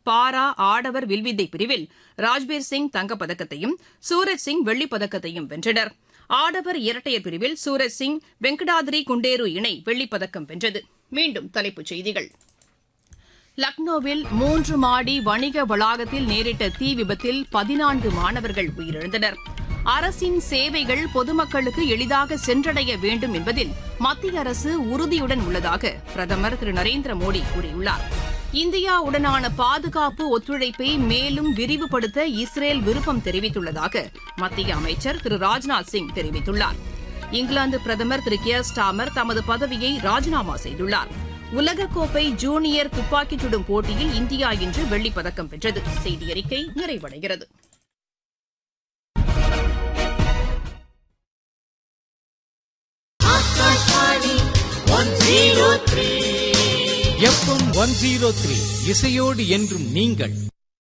பாரா ஆடவர் வில்வித்தை பிரிவில் ராஜ்பீர் சிங் தங்கப்பதக்கத்தையும் சூரஜ் சிங் வெள்ளிப்பதக்கத்தையும் வென்றனர் ஆடவர் இரட்டையர் பிரிவில் சூரஜ் சிங் வெங்கடாதிரி குண்டேரு இணை வெள்ளிப்பதக்கம் வென்றது மீண்டும் தலைப்புச் செய்திகள் லக்னோவில் மூன்று மாடி வணிக வளாகத்தில் நேரிட்ட தீ விபத்தில் பதினான்கு மாணவர்கள் உயிரிழந்தனர் அரசின் சேவைகள் பொதுமக்களுக்கு எளிதாக சென்றடைய வேண்டும் என்பதில் மத்திய அரசு உறுதியுடன் உள்ளதாக பிரதமர் திரு நரேந்திர மோடி கூறியுள்ளார் இந்தியாவுடனான பாதுகாப்பு ஒத்துழைப்பை மேலும் விரிவுபடுத்த இஸ்ரேல் விருப்பம் தெரிவித்துள்ளதாக மத்திய அமைச்சர் திரு ராஜ்நாத் சிங் தெரிவித்துள்ளார் இங்கிலாந்து பிரதமர் திரு கியர் ஸ்டாமர் தமது பதவியை ராஜினாமா செய்துள்ளார் உலகக்கோப்பை ஜூனியர் துப்பாக்கிச் சுடும் போட்டியில் இந்தியா இன்று வெள்ளிப்பதக்கம் வென்றது செய்தி அறிக்கை நிறைவடைகிறது எஃப்எம் ஒன் ஜீரோ த்ரீ இசையோடு என்றும் நீங்கள்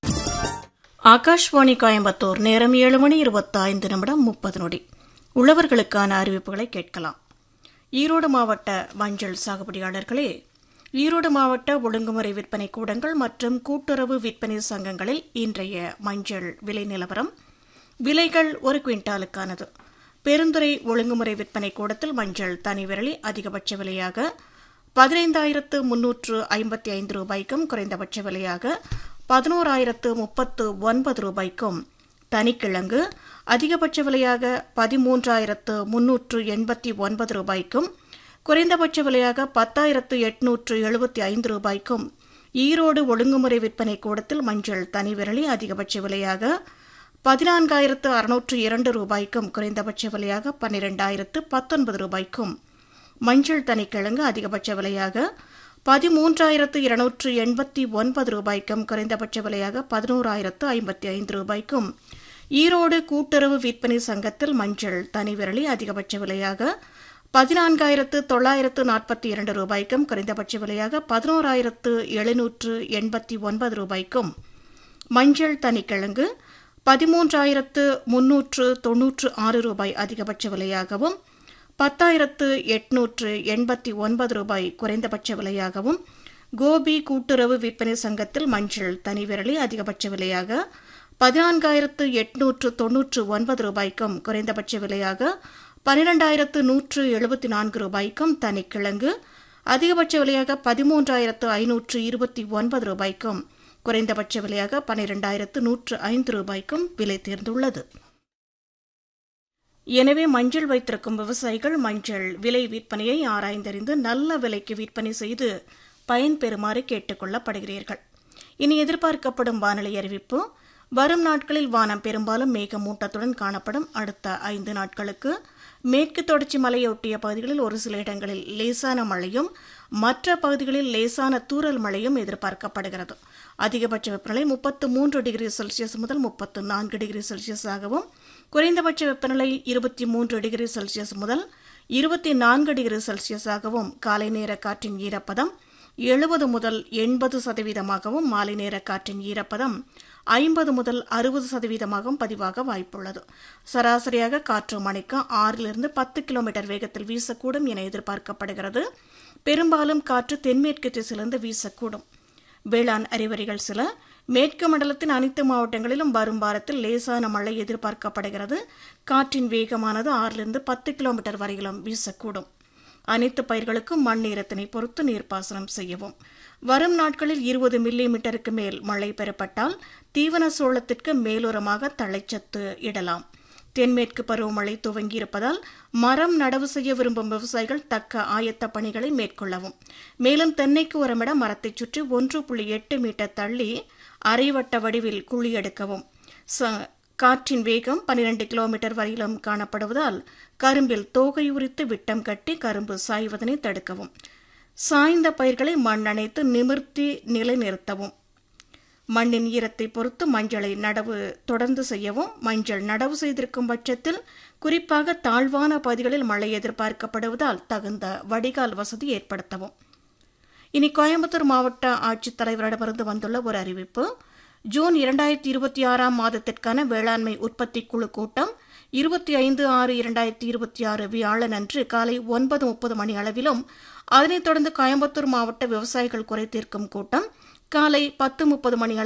ஆகாஷ்வாணி கோயம்புத்தூர் நேரம் ஏழு மணி இருபத்தைந்து நிமிடம் முப்பது நொடி உழவர்களுக்கான அறிவிப்புகளை கேட்கலாம் ஈரோடு மாவட்ட மஞ்சள் சாகுபடியாளர்களே ஈரோடு மாவட்ட ஒழுங்குமுறை விற்பனை கூடங்கள் மற்றும் கூட்டுறவு விற்பனை சங்கங்களில் இன்றைய மஞ்சள் விலை நிலவரம் விலைகள் ஒரு குவிண்டாலுக்கானது பெருந்துறை ஒழுங்குமுறை விற்பனை கூடத்தில் மஞ்சள் தனி விரலி அதிகபட்ச விலையாக பதினைந்தாயிரத்து முன்னூற்று ஐம்பத்தி ஐந்து ரூபாய்க்கும் குறைந்தபட்ச விலையாக பதினோராயிரத்து முப்பத்து ஒன்பது ரூபாய்க்கும் தனிக்கிழங்கு அதிகபட்ச விலையாக பதிமூன்றாயிரத்து முன்னூற்று எண்பத்தி ஒன்பது ரூபாய்க்கும் குறைந்தபட்ச விலையாக பத்தாயிரத்து எட்நூற்று எழுபத்தி ஐந்து ரூபாய்க்கும் ஈரோடு ஒழுங்குமுறை விற்பனை கூடத்தில் மஞ்சள் தனி விரலி அதிகபட்ச விலையாக பதினான்காயிரத்து அறுநூற்று இரண்டு ரூபாய்க்கும் குறைந்தபட்ச விலையாக பன்னிரெண்டாயிரத்து பத்தொன்பது ரூபாய்க்கும் மஞ்சள் தனிக்கிழங்கு அதிகபட்ச விலையாக பதிமூன்றாயிரத்து இருநூற்று எண்பத்தி ஒன்பது ரூபாய்க்கும் குறைந்தபட்ச விலையாக பதினோராயிரத்து ஐம்பத்தி ஐந்து ரூபாய்க்கும் ஈரோடு கூட்டுறவு விற்பனை சங்கத்தில் மஞ்சள் தனி விரலி அதிகபட்ச விலையாக பதினான்காயிரத்து தொள்ளாயிரத்து நாற்பத்தி இரண்டு ரூபாய்க்கும் குறைந்தபட்ச விலையாக பதினோராயிரத்து எழுநூற்று எண்பத்தி ஒன்பது ரூபாய்க்கும் மஞ்சள் தனிக்கிழங்கு பதிமூன்றாயிரத்து முன்னூற்று தொன்னூற்று ஆறு ரூபாய் அதிகபட்ச விலையாகவும் பத்தாயிரத்து எட்நூற்று எண்பத்தி ஒன்பது ரூபாய் குறைந்தபட்ச விலையாகவும் கோபி கூட்டுறவு விற்பனை சங்கத்தில் மஞ்சள் தனி விரலி அதிகபட்ச விலையாக பதினான்காயிரத்து எட்நூற்று தொன்னூற்று ஒன்பது ரூபாய்க்கும் குறைந்தபட்ச விலையாக பனிரெண்டாயிரத்து நூற்று எழுபத்தி நான்கு ரூபாய்க்கும் தனிக்கிழங்கு அதிகபட்ச விலையாக பதிமூன்றாயிரத்து ஐநூற்று இருபத்தி ஒன்பது ரூபாய்க்கும் குறைந்தபட்ச விலையாக பனிரெண்டாயிரத்து நூற்று ஐந்து ரூபாய்க்கும் விலை தேர்ந்துள்ளது எனவே மஞ்சள் வைத்திருக்கும் விவசாயிகள் மஞ்சள் விலை விற்பனையை ஆராய்ந்தறிந்து நல்ல விலைக்கு விற்பனை செய்து பயன்பெறுமாறு கேட்டுக்கொள்ளப்படுகிறீர்கள் இனி எதிர்பார்க்கப்படும் வானிலை அறிவிப்பு வரும் நாட்களில் வானம் பெரும்பாலும் மேகமூட்டத்துடன் காணப்படும் அடுத்த ஐந்து நாட்களுக்கு மேற்கு தொடர்ச்சி மலையொட்டிய பகுதிகளில் ஒரு சில இடங்களில் லேசான மழையும் மற்ற பகுதிகளில் லேசான தூறல் மழையும் எதிர்பார்க்கப்படுகிறது அதிகபட்ச வெப்பநிலை முப்பத்து மூன்று டிகிரி செல்சியஸ் முதல் முப்பத்து நான்கு டிகிரி செல்சியஸாகவும் குறைந்தபட்ச வெப்பநிலை இருபத்தி மூன்று டிகிரி செல்சியஸ் முதல் இருபத்தி நான்கு டிகிரி செல்சியஸாகவும் காலை நேர காற்றின் ஈரப்பதம் எழுபது முதல் எண்பது சதவீதமாகவும் மாலை நேர காற்றின் ஈரப்பதம் ஐம்பது முதல் அறுபது சதவீதமாகவும் பதிவாக வாய்ப்புள்ளது சராசரியாக காற்று மணிக்கு ஆறிலிருந்து பத்து கிலோமீட்டர் வேகத்தில் வீசக்கூடும் என எதிர்பார்க்கப்படுகிறது பெரும்பாலும் காற்று தென்மேற்கு திசையிலிருந்து வீசக்கூடும் வேளாண் அறிவுரைகள் சில மேற்கு மண்டலத்தின் அனைத்து மாவட்டங்களிலும் வரும் வாரத்தில் லேசான மழை எதிர்பார்க்கப்படுகிறது காற்றின் வேகமானது ஆறிலிருந்து பத்து கிலோமீட்டர் வரையிலும் வீசக்கூடும் அனைத்து பயிர்களுக்கும் மண் ஈரத்தினை பொறுத்து நீர்ப்பாசனம் செய்யவும் வரும் நாட்களில் இருபது மில்லி மீட்டருக்கு மேல் மழை பெறப்பட்டால் தீவன சோளத்திற்கு மேலுரமாக தழைச்சத்து இடலாம் தென்மேற்கு பருவமழை துவங்கியிருப்பதால் மரம் நடவு செய்ய விரும்பும் விவசாயிகள் தக்க ஆயத்த பணிகளை மேற்கொள்ளவும் மேலும் தென்னைக்கு உரமிட மரத்தை சுற்றி ஒன்று புள்ளி எட்டு மீட்டர் தள்ளி அரைவட்ட வடிவில் குழி எடுக்கவும் காற்றின் வேகம் பனிரெண்டு கிலோமீட்டர் வரையிலும் காணப்படுவதால் கரும்பில் தோகை உரித்து விட்டம் கட்டி கரும்பு சாய்வதனை தடுக்கவும் சாய்ந்த பயிர்களை மண் அணைத்து நிமிர்த்தி நிலைநிறுத்தவும் மண்ணின் ஈரத்தை பொறுத்து மஞ்சளை நடவு தொடர்ந்து செய்யவும் மஞ்சள் நடவு செய்திருக்கும் பட்சத்தில் குறிப்பாக தாழ்வான பகுதிகளில் மழை எதிர்பார்க்கப்படுவதால் தகுந்த வடிகால் வசதி ஏற்படுத்தவும் இனி கோயம்புத்தூர் மாவட்ட ஆட்சித்தலைவரிடமிருந்து வந்துள்ள ஒரு அறிவிப்பு ஜூன் இரண்டாயிரத்தி இருபத்தி ஆறாம் மாதத்திற்கான வேளாண்மை உற்பத்தி குழு கூட்டம் இருபத்தி ஐந்து ஆறு இரண்டாயிரத்தி இருபத்தி ஆறு வியாழன் அன்று காலை ஒன்பது முப்பது மணி அளவிலும் அதனைத் தொடர்ந்து கோயம்புத்தூர் மாவட்ட விவசாயிகள் குறை தீர்க்கும் கூட்டம் காலை பத்து முப்பது மணி